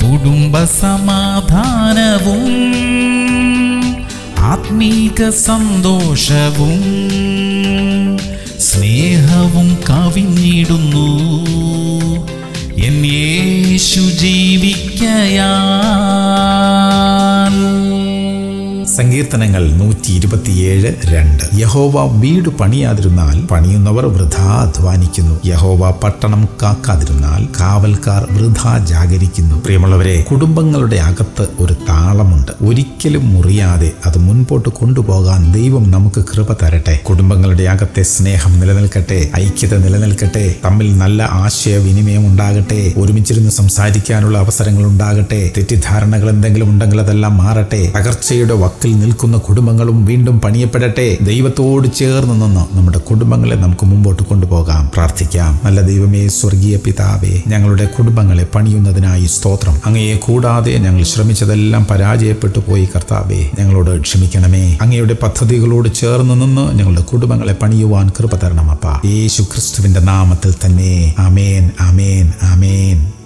കുടുംബ സമാധാനവും ആത്മീക സന്തോഷവും സ്നേഹവും കവിഞ്ഞിടുന്നു എൻ യേശു ജീവിക്കയാൽ സങ്കീർത്തനങ്ങൾ നൂറ്റി ഇരുപത്തിയേഴ് രണ്ട് യഹോവ വീട് പണിയാതിരുന്നാൽ പണിയുന്നവർ വൃഥാ അധ്വാനിക്കുന്നു യഹോവ പട്ടണം കാക്കാതിരുന്നാൽ കാവൽക്കാർ വൃഥാ ജാഗരിക്കുന്നു പ്രിയമുള്ളവരെ കുടുംബങ്ങളുടെ അകത്ത് ഒരു താളമുണ്ട് ഒരിക്കലും മുറിയാതെ അത് മുൻപോട്ട് കൊണ്ടുപോകാൻ ദൈവം നമുക്ക് കൃപ തരട്ടെ കുടുംബങ്ങളുടെ അകത്തെ സ്നേഹം നിലനിൽക്കട്ടെ ഐക്യത നിലനിൽക്കട്ടെ തമ്മിൽ നല്ല ആശയവിനിമയം ഉണ്ടാകട്ടെ ഒരുമിച്ചിരുന്ന് സംസാരിക്കാനുള്ള അവസരങ്ങൾ ഉണ്ടാകട്ടെ തെറ്റിദ്ധാരണകൾ എന്തെങ്കിലും ഉണ്ടെങ്കിൽ അതെല്ലാം മാറട്ടെ തകർച്ചയുടെ വക്കിൽ നിൽക്കുന്ന കുടുംബങ്ങളും വീണ്ടും പണിയപ്പെടട്ടെ ദൈവത്തോട് ചേർന്ന് നിന്ന് നമ്മുടെ കുടുംബങ്ങളെ നമുക്ക് മുമ്പോട്ട് കൊണ്ടുപോകാം പ്രാർത്ഥിക്കാം നല്ല ദൈവമേ സ്വർഗീയ പിതാവേ ഞങ്ങളുടെ കുടുംബങ്ങളെ പണിയുന്നതിനായി സ്തോത്രം അങ്ങയെ കൂടാതെ ഞങ്ങൾ ശ്രമിച്ചതെല്ലാം പരാജയപ്പെട്ടു പോയി കർത്താവേ ഞങ്ങളോട് ക്ഷമിക്കണമേ അങ്ങയുടെ പദ്ധതികളോട് ചേർന്ന് നിന്ന് ഞങ്ങളുടെ കുടുംബങ്ങളെ പണിയുവാൻ കൃപ തരണമപ്പ യേശു ക്രിസ്തുവിന്റെ നാമത്തിൽ തന്നെ ആമേൻ ആമേൻ ആമേൻ